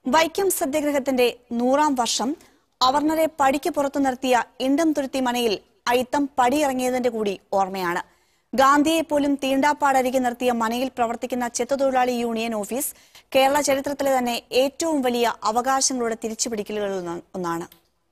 വൈക്കം സത്യാഗ്രഹത്തിന്റെ നൂറാം വർഷം അവർണരെ പടിക്ക് പുറത്തു നിർത്തിയ ഇണ്ടം തുരുത്തി മനയിൽ അയിത്തം പടിയിറങ്ങിയതിന്റെ കൂടി ഓർമ്മയാണ് ഗാന്ധിയെ പോലും തീണ്ടാപ്പാടരികെ നിർത്തിയ മനയിൽ പ്രവർത്തിക്കുന്ന ചെത്തുതൊഴിലാളി യൂണിയൻ ഓഫീസ് കേരള ചരിത്രത്തിലെ തന്നെ ഏറ്റവും വലിയ അവകാശങ്ങളുടെ തിരിച്ചുപിടിക്കലുകളിൽ ഒന്ന് ഒന്നാണ്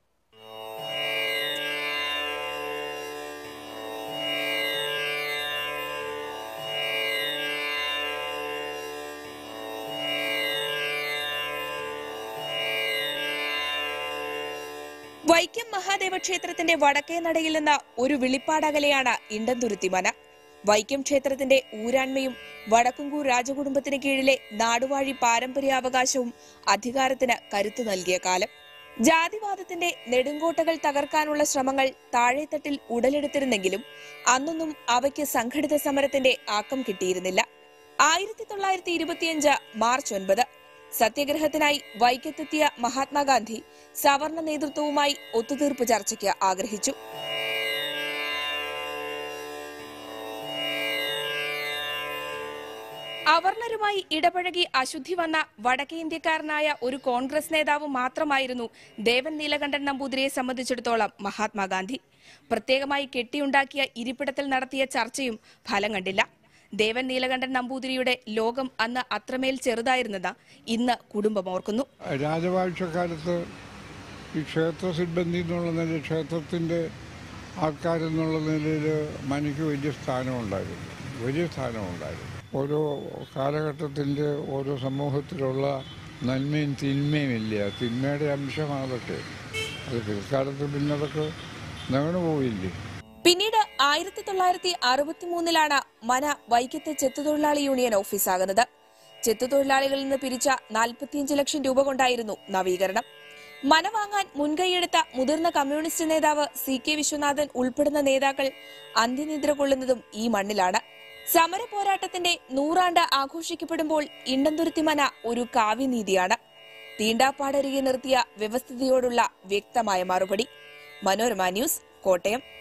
വൈക്കം മഹാദേവ ക്ഷേത്രത്തിന്റെ വടക്കേ നടയിൽ നിന്ന് ഒരു വിളിപ്പാടകലെയാണ് ഇണ്ടംതുരുത്തി മന വൈക്കം ക്ഷേത്രത്തിന്റെ ഊരാൺമയും വടക്കുംകൂർ രാജകുടുംബത്തിന് കീഴിലെ നാടുവാഴി പാരമ്പര്യാവകാശവും അധികാരത്തിന് കരുത്തു നൽകിയ കാലം ജാതിവാദത്തിന്റെ നെടുങ്കോട്ടകൾ തകർക്കാനുള്ള ശ്രമങ്ങൾ താഴെത്തട്ടിൽ ഉടലെടുത്തിരുന്നെങ്കിലും അന്നൊന്നും അവയ്ക്ക് സംഘടിത സമരത്തിന്റെ ആക്കം കിട്ടിയിരുന്നില്ല ആയിരത്തി തൊള്ളായിരത്തി ഇരുപത്തിയഞ്ച് മാർച്ച് ഒൻപത് സത്യഗ്രഹത്തിനായി വൈക്കത്തെത്തിയ മഹാത്മാഗാന്ധി സവർണ നേതൃത്വവുമായി ഒത്തുതീർപ്പ് ചർച്ചയ്ക്ക് ആഗ്രഹിച്ചു അവർണരുമായി ഇടപഴകി അശുദ്ധി വന്ന വടക്കേ ഇന്ത്യക്കാരനായ ഒരു കോൺഗ്രസ് നേതാവ് മാത്രമായിരുന്നു ദേവൻ നീലകണ്ഠൻ നമ്പൂതിരിയെ സംബന്ധിച്ചിടത്തോളം മഹാത്മാഗാന്ധി പ്രത്യേകമായി കെട്ടിയുണ്ടാക്കിയ ഇരിപ്പിടത്തിൽ നടത്തിയ ചർച്ചയും ഫലം കണ്ടില്ല ദേവൻ നീലകണ്ഠൻ നമ്പൂതിരിയുടെ ലോകം അന്ന് അത്രമേൽ ചെറുതായിരുന്നത് ഇന്ന് കുടുംബം ഓർക്കുന്നു രാജവാഴ്ചക്കാലത്ത് ഈ ക്ഷേത്ര സിബ്ബന്തി എന്നുള്ള നിലയിൽ ക്ഷേത്രത്തിൻ്റെ ആൾക്കാരെന്നുള്ള നിലയിൽ മനയ്ക്ക് വലിയ സ്ഥാനമുണ്ടായിരുന്നു വലിയ സ്ഥാനമുണ്ടായിരുന്നു ഓരോ കാലഘട്ടത്തിൻ്റെ ഓരോ സമൂഹത്തിലുള്ള നന്മയും തിന്മയും ഇല്ല തിന്മയുടെ അംശമാണ് അതൊക്കെ അത് പിൽക്കാലത്ത് പിന്നെ അതൊക്കെ നകന്നു പോയില്ലേ പിന്നീട് ആയിരത്തി തൊള്ളായിരത്തി അറുപത്തിമൂന്നിലാണ് മന വൈക്കത്തെ ചെത്തുതൊഴിലാളി യൂണിയൻ ഓഫീസാകുന്നത് ചെത്തുതൊഴിലാളികളിൽ നിന്ന് പിരിച്ച നാൽപ്പത്തിയഞ്ച് ലക്ഷം രൂപ കൊണ്ടായിരുന്നു നവീകരണം മന വാങ്ങാൻ മുൻകൈയെടുത്ത മുതിർന്ന കമ്മ്യൂണിസ്റ്റ് നേതാവ് സി കെ വിശ്വനാഥൻ ഉൾപ്പെടുന്ന നേതാക്കൾ അന്ത്യനിദ്ര കൊള്ളുന്നതും ഈ മണ്ണിലാണ് സമര പോരാട്ടത്തിന്റെ നൂറാണ്ട് ആഘോഷിക്കപ്പെടുമ്പോൾ ഇണ്ടംതുരുത്തി മന ഒരു കാവ്യനീതിയാണ് തീണ്ടാപ്പാടരികെ നിർത്തിയ വ്യവസ്ഥിതിയോടുള്ള വ്യക്തമായ മറുപടി മനോരമ ന്യൂസ് കോട്ടയം